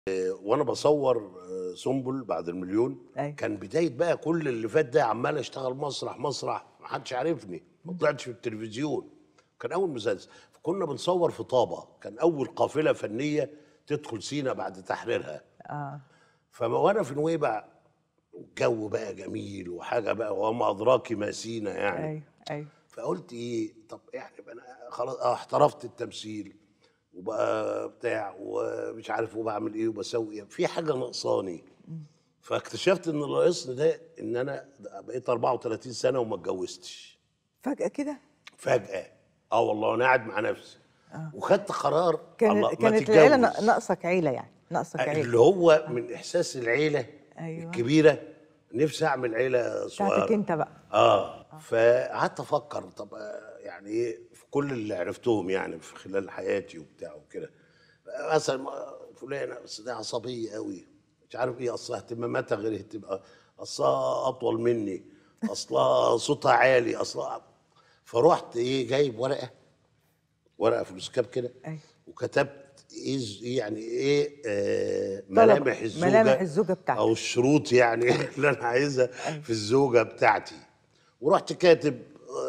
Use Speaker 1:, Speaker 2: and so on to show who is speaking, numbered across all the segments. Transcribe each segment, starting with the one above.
Speaker 1: وانا بصور آه، سنبل بعد المليون
Speaker 2: أيوة.
Speaker 1: كان بدايه بقى كل اللي فات ده عمال اشتغل مسرح مسرح ما حدش عارفني ما طلعتش في التلفزيون كان اول مسلسل فكنا بنصور في طابه كان اول قافله فنيه تدخل سينا بعد تحريرها
Speaker 2: اه
Speaker 1: فما وانا في نويبع الجو بقى جميل وحاجه بقى وما ادراك ما سينا يعني
Speaker 2: ايوه ايوه
Speaker 1: فقلت ايه طب يعني بقى انا خلاص اه احترفت التمثيل وبقى بتاع ومش عارف وبعمل ايه وبسوي ايه في حاجه ناقصاني فاكتشفت ان اللي ناقصني ده ان انا بقيت 34 سنه وما اتجوزتش
Speaker 2: فجأة كده
Speaker 1: فجاه اه والله وانا قاعد مع نفسي وخدت قرار
Speaker 2: كان
Speaker 1: الله ما
Speaker 2: كانت العيلة
Speaker 1: تتجوز.
Speaker 2: نا- ناقصك عيلة يعني ناقصك
Speaker 1: اللي
Speaker 2: عيلة
Speaker 1: هو من احساس العيله
Speaker 2: أيوة.
Speaker 1: الكبيره نفسي اعمل عيله صغيره
Speaker 2: بتاعتك انت بقى
Speaker 1: اه فقعدت افكر طب آه، يعني ايه في كل اللي عرفتهم يعني في خلال حياتي وبتاع وكده مثلا ما- فلانه بس دي عصبيه قوي مش عارف ايه اصلها اهتماماتها غير اهتمام اصلها اطول مني اصلها صوتها عالي اصلها فرحت ايه جايب ورقه ورقه فلوس كاب كده
Speaker 2: أيوة.
Speaker 1: وكتبت ايه ز- يعني ايه آه ملامح الزوجه
Speaker 2: ملامح الزوجة بتاعتك.
Speaker 1: او الشروط يعني اللي انا عايزها في الزوجه بتاعتي ورحت كاتب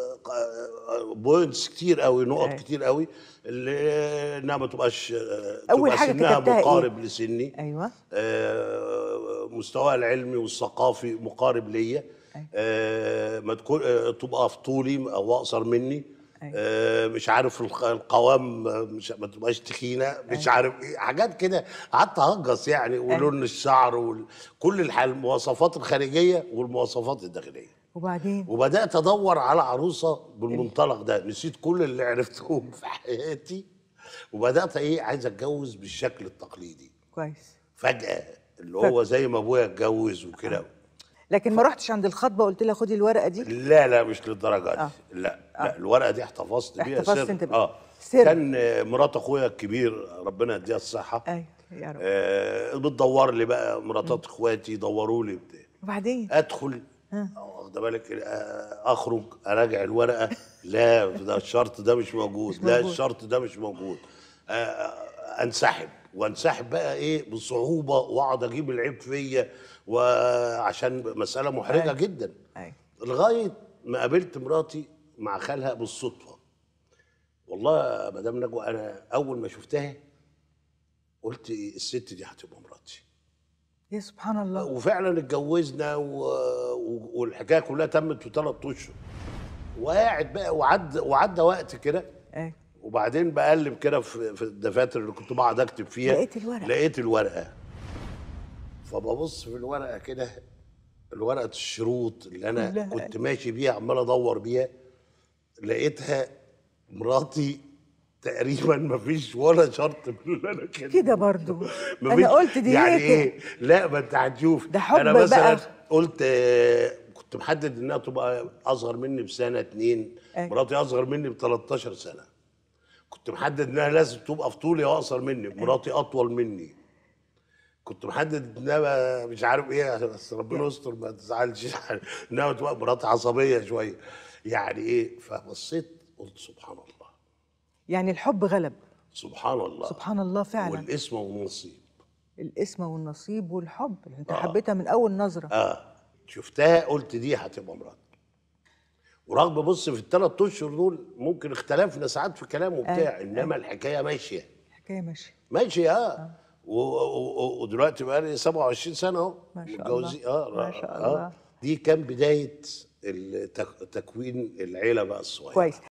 Speaker 1: بوينتس كتير قوي نقط
Speaker 2: أيوة.
Speaker 1: كتير قوي اللي انها ما تبقاش آه،
Speaker 2: أول
Speaker 1: تبقى
Speaker 2: حاجة
Speaker 1: سنها
Speaker 2: كتبتها إيه؟
Speaker 1: مقارب لسني
Speaker 2: ايوه
Speaker 1: آه، مستواها العلمي والثقافي مقارب ليا
Speaker 2: أيوة.
Speaker 1: آه، ما تكون آه، تبقى في طولي او اقصر مني
Speaker 2: أيوة.
Speaker 1: آه، مش عارف الق- القوام آه، مش ما تبقاش تخينه مش عارف ايه حاجات كده قعدت اهجص يعني ولون الشعر وكل الح- المواصفات الخارجيه والمواصفات الداخليه
Speaker 2: وبعدين
Speaker 1: وبدات ادور على عروسه بالمنطلق ده نسيت كل اللي عرفتهم في حياتي وبدات ايه عايز اتجوز بالشكل التقليدي
Speaker 2: كويس
Speaker 1: فجاه اللي هو زي ما ابويا اتجوز وكده
Speaker 2: لكن ما رحتش عند الخطبة قلت لها خدي الورقة دي
Speaker 1: لا لا مش للدرجه دي
Speaker 2: آه.
Speaker 1: لا لا الورقه دي احتفظت بيها
Speaker 2: احتفظت
Speaker 1: سر
Speaker 2: انت بيها.
Speaker 1: اه
Speaker 2: سر.
Speaker 1: كان آه، مرات اخويا الكبير ربنا يديها الصحه
Speaker 2: ايوه يا رب
Speaker 1: آه بتدور لي بقى مراتات اخواتي يدوروا لي بتاع
Speaker 2: وبعدين
Speaker 1: ادخل واخد بالك آه، اخرج اراجع الورقه لا ده الشرط ده مش موجود
Speaker 2: مش
Speaker 1: لا
Speaker 2: موجود.
Speaker 1: الشرط ده مش موجود آه، انسحب وانسحب بقى ايه بصعوبه واقعد اجيب العيب فيا وعشان مساله محرجه
Speaker 2: أيوة.
Speaker 1: جدا
Speaker 2: ايوه
Speaker 1: لغايه ما قابلت مراتي مع خالها بالصدفه والله يا مدام نجوى انا اول ما شفتها قلت الست دي هتبقى مراتي
Speaker 2: يا سبحان الله
Speaker 1: وفعلا اتجوزنا و... و... والحكايه كلها تمت في ثلاث اشهر وقاعد بقى وعد وعدى وقت كده
Speaker 2: ايوه
Speaker 1: وبعدين بقلب كده في, في الدفاتر اللي كنت بقعد اكتب فيها
Speaker 2: لقيت الورقة.
Speaker 1: لقيت الورقه فببص في الورقه كده الورقه الشروط اللي انا
Speaker 2: كلها.
Speaker 1: كنت ماشي بيها عمال ادور بيها لقيتها مراتي تقريبا ما فيش ولا شرط من اللي انا كاتبه
Speaker 2: كده برضو
Speaker 1: مفيش-
Speaker 2: انا قلت دي
Speaker 1: يعني
Speaker 2: هي كده.
Speaker 1: ايه لا ما انت هتشوف
Speaker 2: ده حب
Speaker 1: انا مثلا
Speaker 2: بقى.
Speaker 1: قلت آه، كنت محدد انها تبقى اصغر مني بسنه اتنين
Speaker 2: أيوة.
Speaker 1: مراتي اصغر مني ب 13 سنه كنت محدد انها لازم تبقى في طولي واقصر مني مراتي اطول مني كنت محدد انها مش عارف ايه بس ربنا يستر ما تزعلش انها تبقى مراتي عصبيه شويه يعني ايه فبصيت قلت سبحان الله
Speaker 2: يعني الحب غلب
Speaker 1: سبحان الله
Speaker 2: سبحان الله فعلا
Speaker 1: والاسم والنصيب
Speaker 2: الاسم والنصيب والحب انت حبيتها من اول نظرة
Speaker 1: اه شفتها قلت دي هتبقى مراتي ورغم بص في الثلاث اشهر دول ممكن اختلفنا ساعات في كلام وبتاع
Speaker 2: أيوة،
Speaker 1: انما الحكايه ماشيه
Speaker 2: الحكايه ماشيه
Speaker 1: ماشيه اه و- و- و- ودلوقتي بقى لي 27 سنه اهو
Speaker 2: ما شاء
Speaker 1: متجوزين
Speaker 2: الله.
Speaker 1: اه
Speaker 2: ما شاء
Speaker 1: آه.
Speaker 2: الله.
Speaker 1: دي كان بدايه التك- تكوين العيله بقى الصغيره
Speaker 2: كويس